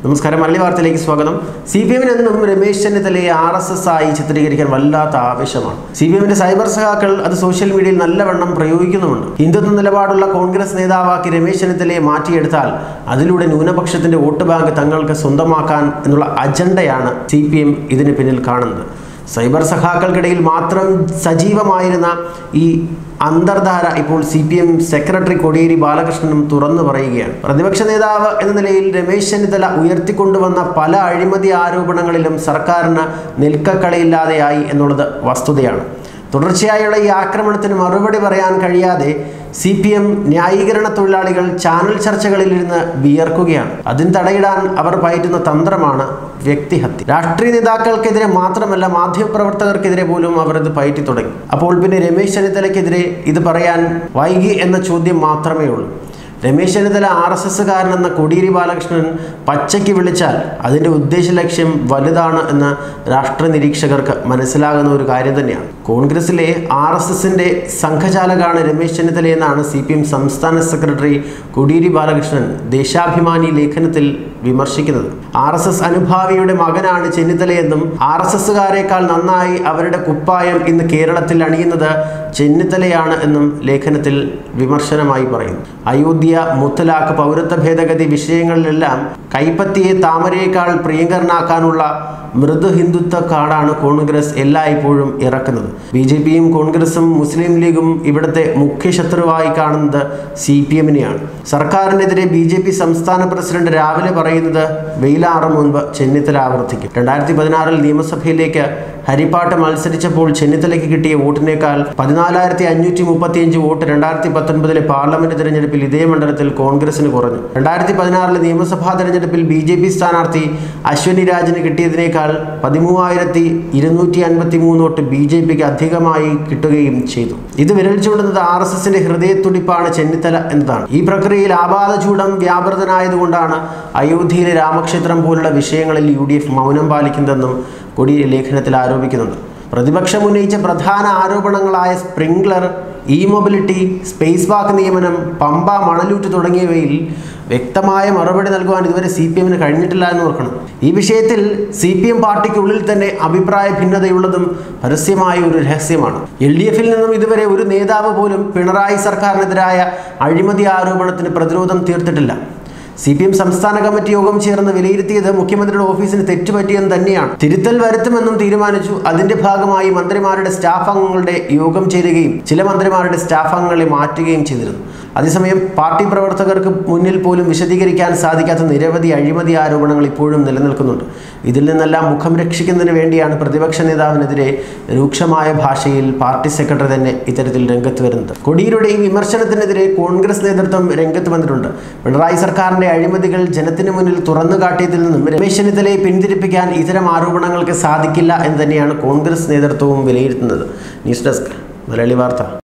നമസ്കാരം മലയാളി വാർത്തയിലേക്ക് സ്വാഗതം സി പി എമ്മിന് എന്നും രമേശ് ചെന്നിത്തലയെ ആർ എസ് എസ് ആയി ചിത്രീകരിക്കാൻ വല്ലാത്ത ആവശ്യമാണ് സി പി എമ്മിന്റെ സൈബർ സഹാക്കൾ അത് സോഷ്യൽ മീഡിയയിൽ നല്ലവണ്ണം പ്രയോഗിക്കുന്നുമുണ്ട് ഹിന്ദുത്വ നിലപാടുള്ള കോൺഗ്രസ് നേതാവാക്കി രമേശ് ചെന്നിത്തലയെ മാറ്റിയെടുത്താൽ അതിലൂടെ ന്യൂനപക്ഷത്തിന്റെ വോട്ട് ബാങ്ക് തങ്ങൾക്ക് സ്വന്തമാക്കാൻ എന്നുള്ള അജണ്ടയാണ് സി പി എം ഇതിന് പിന്നിൽ കാണുന്നത് സൈബർ സഖാക്കൾക്കിടയിൽ മാത്രം സജീവമായിരുന്ന ഈ അന്തർധാര ഇപ്പോൾ C P M secretary Kodiyeri ബാലകൃഷ്ണനും തുറന്നു പറയുകയാണ് പ്രതിപക്ഷ നേതാവ് എന്ന നിലയിൽ രമേശ് ചെന്നിത്തല ഉയർത്തിക്കൊണ്ടുവന്ന പല അഴിമതി ആരോപണങ്ങളിലും സർക്കാരിന് നിൽക്കക്കളിയില്ലാതെയായി എന്നുള്ളത് വസ്തുതയാണ് തുടർച്ചയായുള്ള ഈ ആക്രമണത്തിന് മറുപടി പറയാൻ കഴിയാതെ സി പി എം ന്യായീകരണ തൊഴിലാളികൾ ചാനൽ ചർച്ചകളിലിരുന്ന് വിയർക്കുകയാണ് അതിന് തടയിടാൻ അവർ പയറ്റുന്ന തന്ത്രമാണ് വ്യക്തിഹത്യ രാഷ്ട്രീയ നേതാക്കൾക്കെതിരെ മാത്രമല്ല മാധ്യമപ്രവർത്തകർക്കെതിരെ പോലും അവർ ഇത് പയറ്റി തുടങ്ങി അപ്പോൾ പിന്നെ രമേശ് ചെന്നിത്തലയ്ക്കെതിരെ ഇത് പറയാൻ വൈകി എന്ന ചോദ്യം മാത്രമേ ഉള്ളൂ രമേശ് ചെന്നിത്തല ആർ എസ് എസ്സുകാരനെന്ന കോടിയേരി ബാലകൃഷ്ണൻ പച്ചയ്ക്ക് വിളിച്ചാൽ അതിൻ്റെ ഉദ്ദേശ ലക്ഷ്യം വലുതാണ് എന്ന് രാഷ്ട്രീയ നിരീക്ഷകർക്ക് മനസ്സിലാകുന്ന ഒരു കാര്യം തന്നെയാണ് കോൺഗ്രസിലെ ആർ എസ് എസിൻ്റെ സംഘചാലകാണ് രമേശ് ചെന്നിത്തല എന്നാണ് സി പി എം സംസ്ഥാന സെക്രട്ടറി കോടിയേരി ബാലകൃഷ്ണൻ ദേശാഭിമാനി ലേഖനത്തിൽ വിമർശിക്കുന്നത് ആർ എസ് എസ് അനുഭാവിയുടെ മകനാണ് ചെന്നിത്തലയെന്നും ആർ എസ് എസ്സുകാരേക്കാൾ നന്നായി അവരുടെ കുപ്പായം ഇന്ന് കേരളത്തിൽ അണിയുന്നത് ചെന്നിത്തലയാണ് എന്നും ലേഖനത്തിൽ വിമർശനമായി പറയുന്നു അയോധ്യ മുത്തലാഖ് പൗരത്വ ഭേദഗതി വിഷയങ്ങളിലെല്ലാം കൈപ്പത്തിയെ താമരയേക്കാൾ പ്രിയങ്കരനാക്കാനുള്ള മൃദു ഹിന്ദുത്വ കാർഡാണ് കോൺഗ്രസ് എല്ലായ്പ്പോഴും ഇറക്കുന്നത് ബി ജെ പിയും കോൺഗ്രസും മുസ്ലിം ലീഗും ഇവിടുത്തെ മുഖ്യ ശത്രുവായി കാണുന്നത് സി പി എമ്മിനെയാണ് സർക്കാരിനെതിരെ ബി ജെ പി സംസ്ഥാന പ്രസിഡന്റ് രാവിലെ പറയുന്നത് വെയിലാറും മുൻപ് ചെന്നിത്തല ആവർത്തിക്കും രണ്ടായിരത്തി പതിനാറിൽ നിയമസഭയിലേക്ക് ഹരിപ്പാട്ട് മത്സരിച്ചപ്പോൾ ചെന്നിത്തലയ്ക്ക് കിട്ടിയ വോട്ടിനേക്കാൾ പതിനാലായിരത്തി അഞ്ഞൂറ്റി മുപ്പത്തിയഞ്ച് വോട്ട് രണ്ടായിരത്തി പത്തൊൻപതിലെ പാർലമെന്റ് തെരഞ്ഞെടുപ്പിൽ ഇതേ മണ്ഡലത്തിൽ കോൺഗ്രസിന് കുറഞ്ഞു രണ്ടായിരത്തി പതിനാറിലെ നിയമസഭാ തെരഞ്ഞെടുപ്പിൽ ബി ജെ പി സ്ഥാനാർത്ഥി അശ്വനി രാജിന് കിട്ടിയതിനേക്കാൾ പതിമൂവായിരത്തി ഇരുന്നൂറ്റി അൻപത്തി മൂന്ന് വോട്ട് ബി ജെ പിക്ക് അധികമായി കിട്ടുകയും ചെയ്തു ഇത് വിരൽ ചൂണ്ടുന്നത് ആർ എസ് എസിന്റെ ഹൃദയത്തുടിപ്പാണ് ചെന്നിത്തല എന്നതാണ് ഈ പ്രക്രിയയിൽ ആപാത ചൂടം വ്യാപൃതനായതുകൊണ്ടാണ് അയോധ്യയിലെ രാമക്ഷേത്രം പോലുള്ള വിഷയങ്ങളിൽ യു ഡി എഫ് മൗനം പാലിക്കുന്നതെന്നും കൊടിയേരി ലേഖനത്തിൽ ആരോപിക്കുന്നുണ്ട് പ്രതിപക്ഷം ഉന്നയിച്ച പ്രധാന ആരോപണങ്ങളായ സ്പ്രിംഗ്ലർ ഇ മൊബിലിറ്റി സ്പേസ് വാക്ക് നിയമനം പമ്പ മണലൂറ്റ് തുടങ്ങിയവയിൽ വ്യക്തമായ മറുപടി നൽകുവാൻ ഇതുവരെ സി പി എമ്മിന് കഴിഞ്ഞിട്ടില്ല എന്ന് ഓർക്കണം ഈ വിഷയത്തിൽ സി പി എം പാർട്ടിക്കുള്ളിൽ തന്നെ അഭിപ്രായ ഭിന്നതയുള്ളതും പരസ്യമായ ഒരു രഹസ്യമാണ് എൽ ഡി എഫിൽ നിന്നും ഇതുവരെ ഒരു നേതാവ് പോലും പിണറായി സർക്കാരിനെതിരായ അഴിമതി ആരോപണത്തിന് പ്രതിരോധം തീർത്തിട്ടില്ല സി പി എം സംസ്ഥാന കമ്മിറ്റി യോഗം ചേർന്ന് വിലയിരുത്തിയത് മുഖ്യമന്ത്രിയുടെ ഓഫീസിന് തെറ്റുപറ്റിയെന്ന് തന്നെയാണ് തിരുത്തൽ വരുത്തുമെന്നും തീരുമാനിച്ചു അതിന്റെ ഭാഗമായി മന്ത്രിമാരുടെ സ്റ്റാഫ് അംഗങ്ങളുടെ യോഗം ചേരുകയും ചില മന്ത്രിമാരുടെ സ്റ്റാഫ് അംഗങ്ങളെ മാറ്റുകയും ചെയ്തിരുന്നു അതേസമയം പാർട്ടി പ്രവർത്തകർക്ക് മുന്നിൽ പോലും വിശദീകരിക്കാൻ സാധിക്കാത്ത നിരവധി അഴിമതി ആരോപണങ്ങൾ ഇപ്പോഴും നിലനിൽക്കുന്നുണ്ട് ഇതിൽ നിന്നെല്ലാം മുഖം രക്ഷിക്കുന്നതിന് വേണ്ടിയാണ് പ്രതിപക്ഷ നേതാവിനെതിരെ രൂക്ഷമായ ഭാഷയിൽ പാർട്ടി സെക്രട്ടറി തന്നെ ഇത്തരത്തിൽ രംഗത്ത് വരുന്നത് കൊടിയുടെ ഈ വിമർശനത്തിനെതിരെ കോൺഗ്രസ് നേതൃത്വം രംഗത്ത് വന്നിട്ടുണ്ട് പിണറായി സർക്കാരിന്റെ അഴിമതികൾ ജനത്തിന് മുന്നിൽ തുറന്നു കാട്ടിയതിൽ നിന്നും രമേശ് ചെന്നിത്തലയെ പിന്തിരിപ്പിക്കാൻ ഇത്തരം ആരോപണങ്ങൾക്ക് സാധിക്കില്ല എന്ന് തന്നെയാണ് കോൺഗ്രസ് നേതൃത്വവും വിലയിരുത്തുന്നത് ന്യൂസ് ഡെസ്ക് മലയാളി വാർത്ത